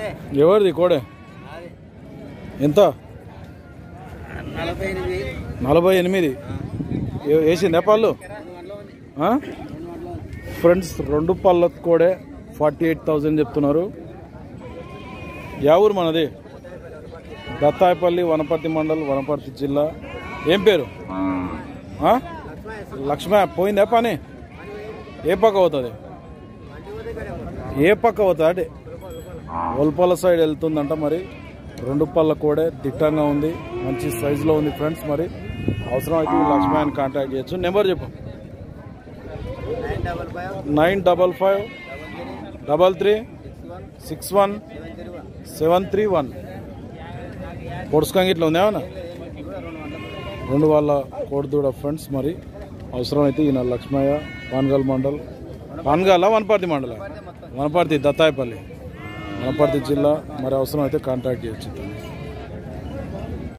నాదే ఎవరిది కోడే నాదే ఎంత నలభై ఎనిమిది నలభై ఎనిమిది ఏ- వేసిందా పళ్ళు రెండు వందలు ఉంది ఆ? రెండు వందలు ఉంది ఫ్రెండ్స్ రెండు పళ్ళ కోడే ఫార్టీ ఎయిట్ థౌజండ్ చెప్తున్నారు యా ఊరు మనది దత్తాయపల్లి వనపర్తి మండల్ వనపర్తి జిల్లా ఏం పేరు ఆ? లక్ష్మ పోయిందా పని ఏ పక్క అవుతుంది ఏ పక్క అవుతుంది అంటే ఒల్పల సైడ్ వెళ్తుందంట మరి రెండు పళ్ళ కోడే దిట్టంగా ఉంది మంచి సైజులో ఉంది ఫ్రెండ్స్ మరి అవసరం అయితే ఈ లక్ష్మణ్ కాంటాక్ట్ చేయొచ్చు నెంబర్ చెప్పు nine double five nine double five double three six one seven zero one seven three one పొడుచుకంగి ఇట్లా ఉంది ఏమన్నా రెండు వాళ్ళ కోడిదూడ ఫ్రెండ్స్ మరి అవసరం అయితే ఈయన లక్ష్మయ్య పాన్గల్ మండల్ పాన్గాల వనపర్తి మండల వనపర్తి దత్తాయపల్లి వనపర్తి జిల్లా మరి అవసరం అయితే కాంటాక్ట్ చేయొచ్చు